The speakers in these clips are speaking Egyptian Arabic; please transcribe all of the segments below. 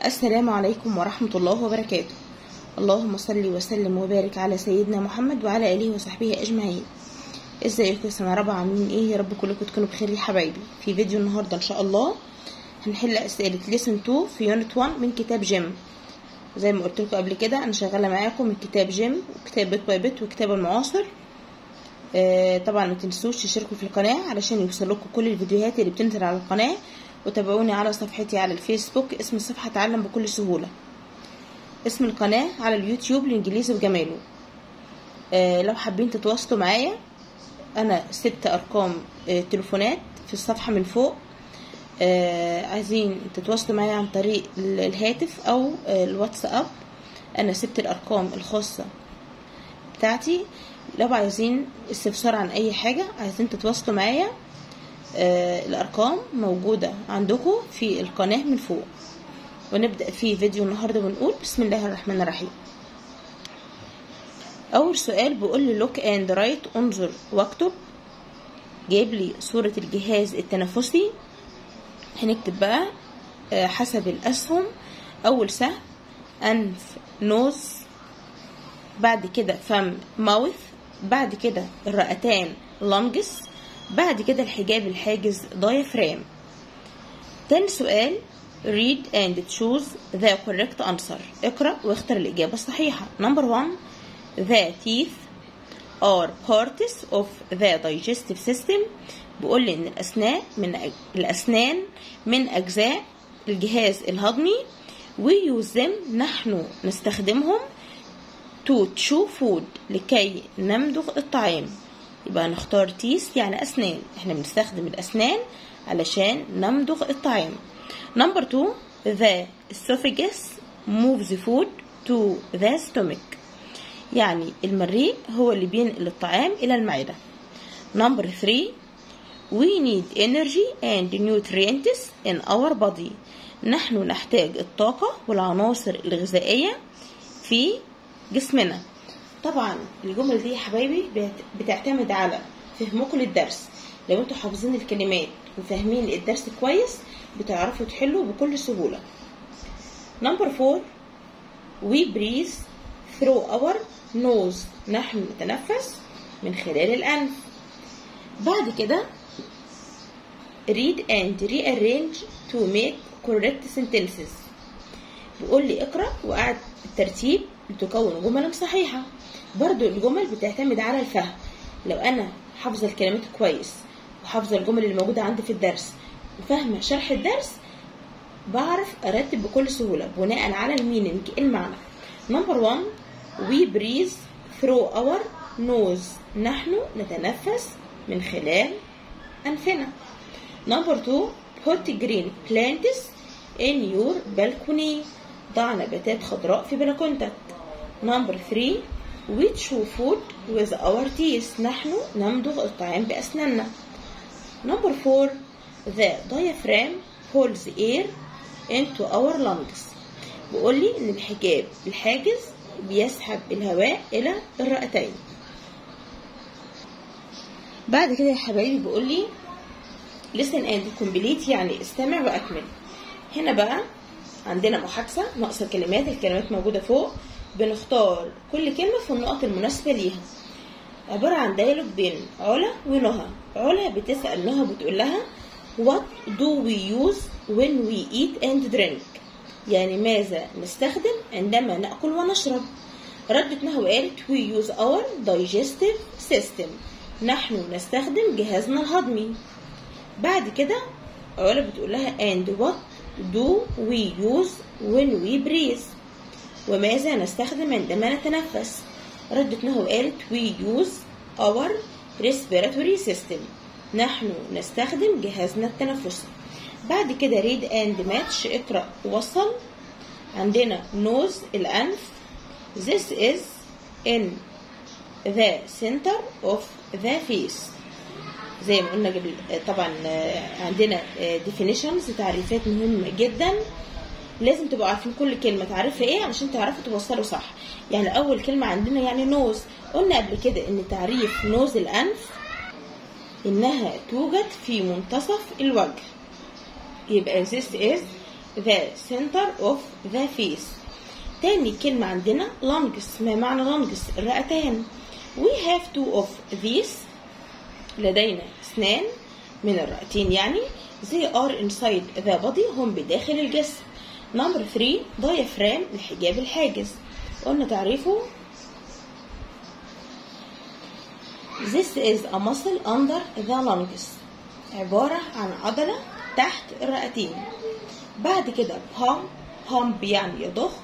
السلام عليكم ورحمة الله وبركاته اللهم صل وسلم وبارك على سيدنا محمد وعلى آله وصحبه أجمعين ازيكم سنة رابعة عاملين ايه يا رب كلكم تكونوا بخير يا حبايبي في فيديو النهاردة ان شاء الله هنحل أسئلة ليسن 2 في يونت 1 من كتاب جيم زي ما قلت لكم قبل كده انا شغالة معاكم من كتاب جيم وكتاب بيت باي بيت وكتاب المعاصر آه طبعا ما تنسوش تشتركوا في القناة علشان يوصلكم كل الفيديوهات اللي بتنزل على القناة وتابعوني على صفحتي على الفيسبوك اسم الصفحة تعلم بكل سهولة اسم القناة على اليوتيوب الانجليزي وجماله آه لو حابين تتواصلوا معايا انا سبت ارقام آه تليفونات في الصفحة من فوق آه عايزين تتواصلوا معايا عن طريق الهاتف او آه الواتساب انا سبت الارقام الخاصة بتاعتي لو عايزين استفسار عن اي حاجة عايزين تتواصلوا معايا آه الارقام موجودة عندكم في القناة من فوق ونبدأ في فيديو النهاردة ونقول بسم الله الرحمن الرحيم اول سؤال بيقول لي لوك اند رايت انظر واكتب جايب لي صورة الجهاز التنفسي هنكتب بقى آه حسب الاسهم اول سهم انف نوز بعد كده فم ماوث بعد كده الرئتان لانجس بعد كده الحجاب الحاجز diaphragm تاني سؤال read and choose the correct answer اقرأ واختر الإجابة الصحيحة number one the teeth are parts of the digestive system بيقول لي إن الأسنان من الأسنان من أجزاء الجهاز الهضمي we use them نحن نستخدمهم to chew food لكي نمضغ الطعام يبقى نختار تيس يعني أسنان احنا بنستخدم الأسنان علشان نمضغ الطعام نمبر 2 the esophagus moves food to the stomach يعني المريء هو اللي بينقل الطعام إلى المعدة نمبر 3 we need energy and nutrients in our body نحن نحتاج الطاقة والعناصر الغذائية في جسمنا طبعا الجمل دي يا حبايبي بتعتمد على فهمكم للدرس لو انتوا حافظين الكلمات وفاهمين الدرس كويس بتعرفوا تحلوا بكل سهولة نمبر فور we breathe through our nose نحن نتنفس من خلال الأنف بعد كده read and rearrange to make correct sentences بيقول لي اقرأ وقعد الترتيب لتكون جملا صحيحة برضو الجمل بتعتمد على الفهم لو أنا حافظة الكلمات كويس وحافظة الجمل اللي موجودة عندي في الدرس وفاهمة شرح الدرس بعرف أرتب بكل سهولة بناء على الميننج المعنى نمبر 1 we breathe through our nose نحن نتنفس من خلال أنفنا نمبر 2 put green plants in your balcony ضع نباتات خضراء في بلكونتك نمبر 3 we chew food with our teeth نحن نمضغ الطعام بأسناننا نمبر 4 the diaphragm holds air into our lungs بيقول لي ان الحجاب الحاجز بيسحب الهواء الى الرئتين بعد كده يا حبايبي بيقول لي listen and complete يعني استمع واكمل هنا بقى عندنا محادثة ناقصة كلمات الكلمات موجودة فوق بنختار كل كلمة في النقط المناسبة ليها عبارة عن ديالوج بين علا ونهى علا بتسأل نهى بتقول لها What do we use when we eat and drink يعني ماذا نستخدم عندما نأكل ونشرب ردت نهى وقالت We use our digestive system نحن نستخدم جهازنا الهضمي بعد كده علا بتقول لها And what do we use when we breathe وماذا نستخدم عندما نتنفس ردت نهى وقالت we use our respiratory system نحن نستخدم جهازنا التنفسي بعد كده read and match اقرأ وصل عندنا nose الأنف this is in the center of the face زي ما قلنا قبل طبعا عندنا definitions تعريفات مهمة جدا لازم تبقوا عارفين كل كلمة تعرفها ايه علشان تعرفوا توصلوا صح يعني أول كلمة عندنا يعني نوز قلنا قبل كده إن تعريف نوز الأنف إنها توجد في منتصف الوجه يبقى this is the center of the face تاني كلمة عندنا lungs ما معنى lungs الرئتان we have two of these لدينا اثنان من الرئتين يعني they are inside the body هم بداخل الجسم number 3 diaphragm الحجاب الحاجز قلنا تعريفه This is a muscle under the lungs عبارة عن عضلة تحت الرئتين بعد كده pump pump يعني يضخ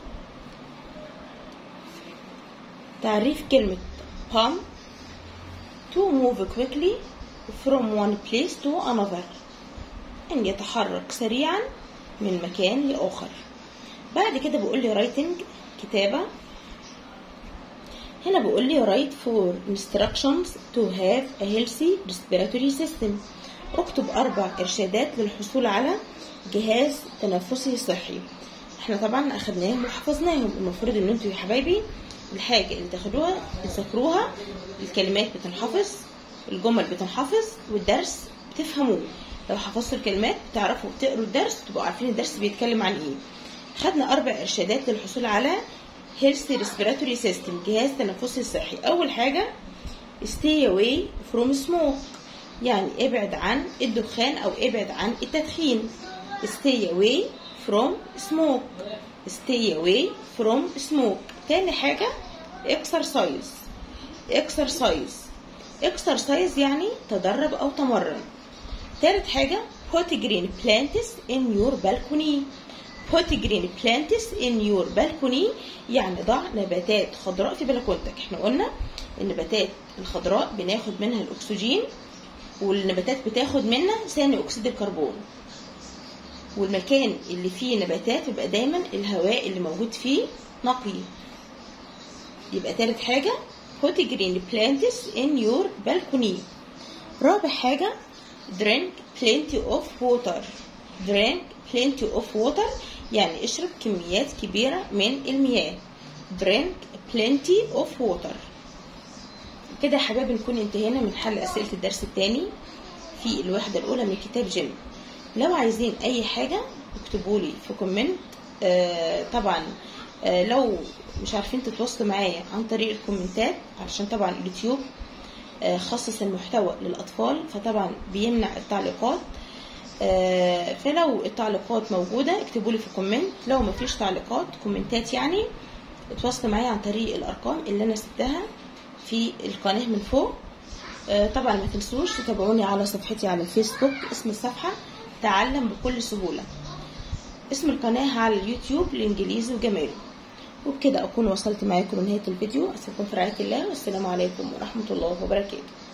تعريف كلمة pump to move quickly from one place to another أن يتحرك سريعا من مكان لآخر بعد كده بيقول لي writing كتابة هنا بيقول لي write for instructions to have a healthy respiratory system اكتب أربع إرشادات للحصول على جهاز تنفسي صحي احنا طبعا أخدناهم وحفظناهم المفروض ان انتوا يا حبايبي الحاجة اللي تاخدوها تذاكروها الكلمات بتنحفظ الجمل بتنحفظ والدرس بتفهموه لو حفظتوا الكلمات بتعرفوا تقروا الدرس تبقوا عارفين الدرس بيتكلم عن ايه خدنا أربع إرشادات للحصول على healthy respiratory system جهاز تنفسي صحي أول حاجة stay away from smoke يعني ابعد عن الدخان أو ابعد عن التدخين stay away from smoke stay away from smoke تاني حاجة exercise exercise exercise يعني تدرب أو تمرن تالت حاجة put green plants in your balcony put green plants in your balcony يعني ضع نباتات خضراء في بلكونتك احنا قلنا النباتات الخضراء بناخد منها الأكسجين والنباتات بتاخد منا ثاني أكسيد الكربون والمكان اللي فيه نباتات يبقى دايما الهواء اللي موجود فيه نقي يبقى تالت حاجة put green plants in your balcony رابع حاجة drink plenty of water drink plenty of water يعني اشرب كميات كبيرة من المياه drink plenty of water كده يا حبايبي نكون انتهينا من حل أسئلة الدرس الثاني في الوحدة الأولى من كتاب جيم لو عايزين أي حاجة اكتبوا لي في كومنت آه طبعا آه لو مش عارفين تتواصلوا معايا عن طريق الكومنتات علشان طبعا اليوتيوب آه خصص المحتوى للأطفال فطبعا بيمنع التعليقات آه فلو التعليقات موجودة اكتبوا لي في كومنت لو مفيش تعليقات كومنتات يعني اتواصلوا معايا عن طريق الأرقام اللي أنا سبتها في القناة من فوق آه طبعا ما تنسوش تتابعوني على صفحتي على الفيسبوك اسم الصفحة تعلم بكل سهولة اسم القناة على اليوتيوب الإنجليزي وجماله وبكده أكون وصلت معاكم لنهاية الفيديو أسيبكم في رعاية الله والسلام عليكم ورحمة الله وبركاته